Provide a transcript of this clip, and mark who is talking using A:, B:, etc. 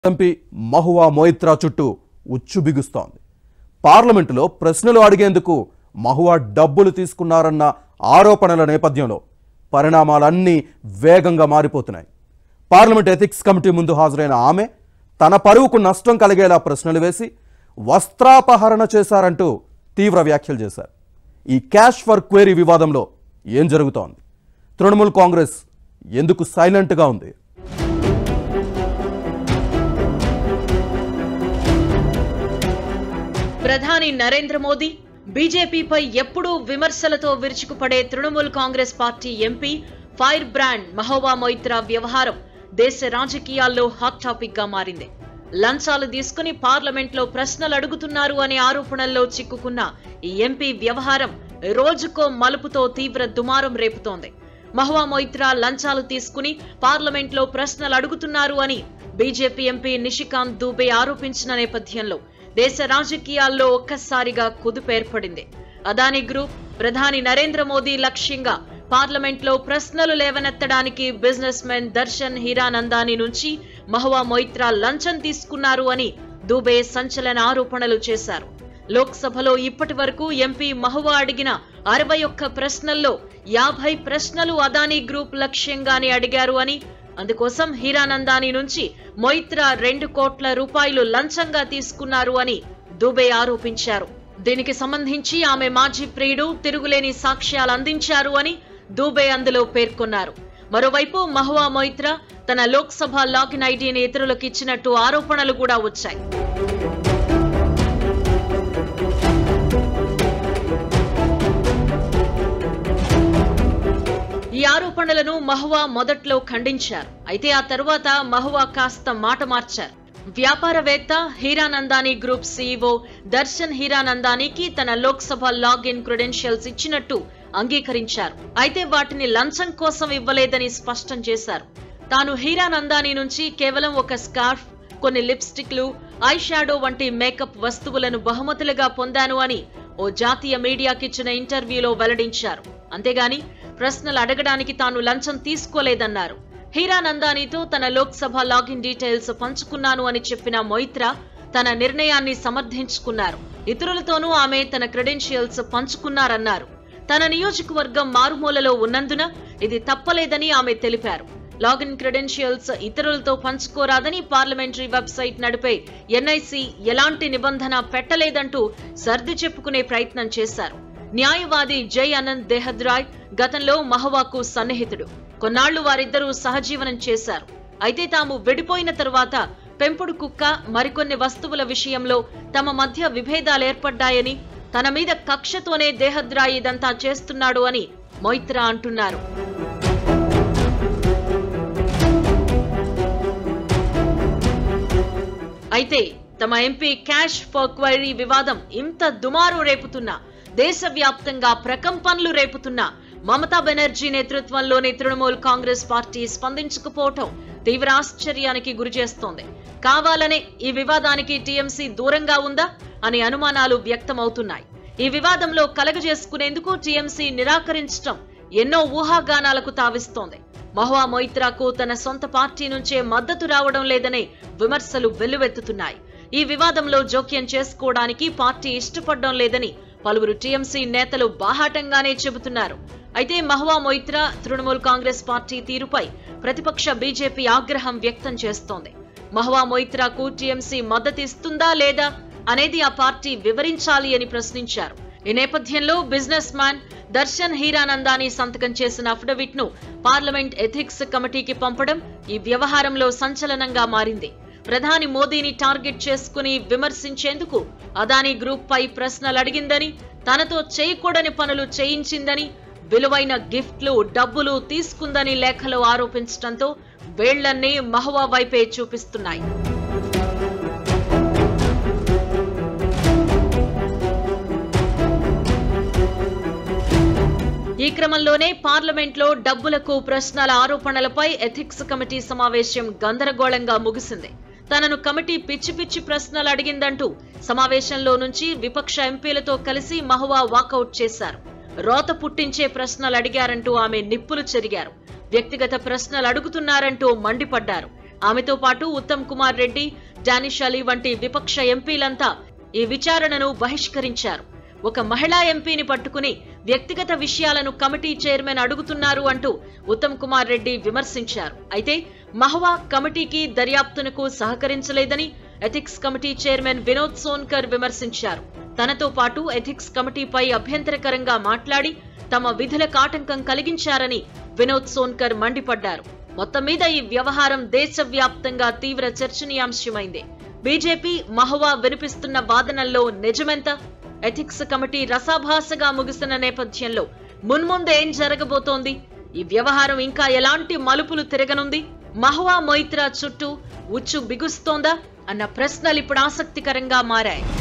A: MP Mahua Moitra చుట్టూ ఉచ్చు బిగుస్తోంది పార్లమెంటులో ప్రశ్నలు అడిగేందుకు మహువా డబ్బులు తీసుకున్నారన్న ఆరోపణల నేపథ్యంలో పరిణామాలన్నీ వేగంగా మారిపోతున్నాయి పార్లమెంట్ ఎథిక్స్ కమిటీ ముందు హాజరైన ఆమె తన పరువుకు నష్టం కలిగేలా ప్రశ్నలు వేసి వస్త్రాపహరణ చేశారంటూ తీవ్ర వ్యాఖ్యలు చేశారు ఈ క్యాష్ ఫర్ క్వేరీ వివాదంలో ఏం జరుగుతోంది తృణమూల్ కాంగ్రెస్ ఎందుకు సైలెంట్గా ఉంది
B: ప్రధాని నరేంద్ర మోదీ బీజేపీపై ఎప్పుడూ విమర్శలతో విరుచుకుపడే Trinamool Congress party MP fire brand Mahua Moitra వ్యవహారం దేశ రాజకీయాల్లో హాట్ టాపిక్ గా మారింది లంచాలు తీసుకుని పార్లమెంట్ లో ప్రశ్నలు అడుగుతున్నారు అనే ఆరోపణల్లో చిక్కుకున్న ఈ ఎంపీ వ్యవహారం రోజుకో మలుపుతో తీవ్ర దుమారం రేపుతోంది మహువా మొయిత్రా లంచాలు తీసుకుని పార్లమెంట్ లో ప్రశ్నలు అడుగుతున్నారు అని బీజేపీ ఎంపీ నిషికాంత్ దూబే ఆరోపించిన నేపథ్యంలో దేశ రాజకీయాల్లో ఒక్కసారిగా కుదుపు ఏర్పడింది అదానీ గ్రూప్ ప్రధాని నరేంద్ర మోదీ లక్ష్యంగా పార్లమెంట్ లో ప్రశ్నలు లేవనెత్తడానికి బిజినెస్ మెన్ దర్శన్ హీరానందాని నుంచి మహువా మొయిత్రా లంచం తీసుకున్నారు అని దూబే సంచలన ఆరోపణలు చేశారు లోక్సభలో ఇప్పటి వరకు ఎంపీ మహువా అడిగిన అరవై ఒక్క ప్రశ్నల్లో యాభై ప్రశ్నలు అదానీ గ్రూప్ లక్ష్యంగానే అడిగారు అని అందుకోసం హీరానందాని నుంచి మొయిత్రా రెండు కోట్ల రూపాయలు లంచంగా తీసుకున్నారు అని దుబే ఆరోపించారు దీనికి సంబంధించి ఆమె మాజీ ప్రియుడు తిరుగులేని సాక్ష్యాలు అందించారు అని దూబే అందులో పేర్కొన్నారు మరోవైపు మహువా మొయిత్రా తన లోక్సభ లాగిన్ ఐడీని ఇతరులకు ఇచ్చినట్టు ఆరోపణలు కూడా వచ్చాయి ఈ ఆరోపణలను మహువా మొదట్లో ఖండించారు అయితే ఆ తరువాత మహువా కాస్త మాట మార్చారు వ్యాపారవేత్త హీరానందాని గ్రూప్ సీఈఓ దర్శన్ హీరానందానికి తన లోక్సభ లాగిన్ క్రెడెన్షియల్స్ ఇచ్చినట్టు అంగీకరించారు అయితే వాటిని లంచం కోసం ఇవ్వలేదని స్పష్టం చేశారు తాను హీరానందాని నుంచి కేవలం ఒక స్కార్ఫ్ కొన్ని లిప్స్టిక్లు ఐ షాడో వంటి మేకప్ వస్తువులను బహుమతులుగా పొందాను అని ఓ జాతీయ మీడియాకిచ్చిన ఇంటర్వ్యూలో వెల్లడించారు అంతేగాని ప్రశ్నలు అడగడానికి తాను లంచం తీసుకోలేదన్నారు హీరానందానితో తన లోక్సభ లాగిన్ డీటెయిల్స్ పంచుకున్నాను అని చెప్పిన మొయిత్రా తన నిర్ణయాన్ని సమర్థించుకున్నారు ఇతరులతోనూ ఆమె తన క్రెడెన్షియల్స్ పంచుకున్నారన్నారు తన నియోజకవర్గం మారుమూలలో ఉన్నందున ఇది తప్పలేదని ఆమె తెలిపారు లాగిన్ క్రెడెన్షియల్స్ ఇతరులతో పంచుకోరాదని పార్లమెంటరీ వెబ్సైట్ నడిపే ఎన్ఐసి ఎలాంటి నిబంధన పెట్టలేదంటూ సర్ది చెప్పుకునే ప్రయత్నం చేశారు న్యాయవాది జై అనంత్ దేహద్రాయ్ గతంలో మహవాకు సన్నిహితుడు కొన్నాళ్లు వారిద్దరూ సహజీవనం చేశారు అయితే తాము విడిపోయిన తరువాత పెంపుడు కుక్క మరికొన్ని వస్తువుల విషయంలో తమ మధ్య విభేదాలు ఏర్పడ్డాయని తన మీద కక్షతోనే దేహద్రాయ్ ఇదంతా చేస్తున్నాడు అని మొయిత్రా అంటున్నారు అయితే తమ ఎంపీ క్యాష్ ఫర్ క్వైరీ వివాదం ఇంత దుమారు రేపుతున్నా దేశవ్యాప్తంగా ప్రకంపనలు రేపుతున్నా మమతా బెనర్జీ నేతృత్వంలోని తృణమూల్ కాంగ్రెస్ పార్టీ స్పందించకపోవటం తీవ్ర ఆశ్చర్యానికి గురిచేస్తోంది కావాలనే ఈ వివాదానికి టీఎంసీ దూరంగా ఉందా అనే అనుమానాలు వ్యక్తమవుతున్నాయి ఈ వివాదంలో కలగజేసుకునేందుకు టీఎంసీ నిరాకరించటం ఎన్నో ఊహాగానాలకు తావిస్తోంది మహువా మొయిత్రాకు తన సొంత పార్టీ నుంచే మద్దతు రావడం లేదనే విమర్శలు వెల్లువెత్తుతున్నాయి ఈ వివాదంలో జోక్యం చేసుకోవడానికి పార్టీ ఇష్టపడడం లేదని పలువురు టీఎంసీ నేతలు బాహాటంగానే చెబుతున్నారు అయితే మహువా మొయిత్రా తృణమూల్ కాంగ్రెస్ పార్టీ తీరుపై ప్రతిపక్ష బీజేపీ ఆగ్రహం వ్యక్తం చేస్తోంది మహువా మొయిత్రాకు టీఎంసీ మద్దతు ఇస్తుందా లేదా అనేది ఆ పార్టీ వివరించాలి అని ప్రశ్నించారు ఈ నేపథ్యంలో బిజినెస్ మ్యాన్ దర్శన్ హీరానందాని సంతకం చేసిన అఫిడవిట్ ను పార్లమెంట్ ఎథిక్స్ కమిటీకి పంపడం ఈ వ్యవహారంలో సంచలనంగా మారింది ప్రధాని మోదీని టార్గెట్ చేసుకుని విమర్శించేందుకు అదానీ గ్రూప్ పై ప్రశ్నలు అడిగిందని తనతో చేయకూడని పనులు చేయించిందని విలువైన గిఫ్ట్లు డబ్బులు తీసుకుందని లేఖలో ఆరోపించడంతో వేళ్లన్నీ మహువా వైపే చూపిస్తున్నాయి ఈ క్రమంలోనే పార్లమెంట్లో డబ్బులకు ప్రశ్నల ఆరోపణలపై ఎథిక్స్ కమిటీ సమావేశం గందరగోళంగా ముగిసింది తనను కమిటీ పిచ్చి పిచ్చి ప్రశ్నలు అడిగిందంటూ సమావేశంలో నుంచి విపక్ష ఎంపీలతో కలిసి మహువా వాకౌట్ చేశారు రోత పుట్టించే ప్రశ్నలు అడిగారంటూ ఆమె నిప్పులు చెరిగారు వ్యక్తిగత ప్రశ్నలు అడుగుతున్నారంటూ మండిపడ్డారు ఆమెతో పాటు ఉత్తమ్ కుమార్ రెడ్డి డానిష్ అలీ వంటి విపక్ష ఎంపీలంతా ఈ విచారణను బహిష్కరించారు ఒక మహిళా ఎంపీని పట్టుకుని వ్యక్తిగత విషయాలను కమిటీ చైర్మన్ అడుగుతున్నారు అంటూ ఉత్తమ్ కుమార్ రెడ్డి విమర్శించారు అయితే మహవా కమిటీకి దర్యాప్తునకు సహకరించలేదని ethics committee chairman Vinod Sonkar విమర్శించారు తనతో పాటు ఎథిక్స్ కమిటీపై అభ్యంతరకరంగా మాట్లాడి తమ విధులకు ఆటంకం కలిగించారని వినోద్ సోన్కర్ మండిపడ్డారు మొత్తం మీద ఈ వ్యవహారం దేశవ్యాప్తంగా తీవ్ర చర్చనీయాంశమైంది బీజేపీ మహువా వినిపిస్తున్న వాదనల్లో నిజమెంత ఎథిక్స్ కమిటీ రసాభాసగా ముగిసిన నేపథ్యంలో మున్ముందు ఏం జరగబోతోంది ఈ వ్యవహారం ఇంకా ఎలాంటి మలుపులు తిరగనుంది మహువా మొయిత్రా చుట్టూ ఉచ్చు బిగుస్తోందా అన్న ప్రశ్నలు ఇప్పుడు ఆసక్తికరంగా మారాయి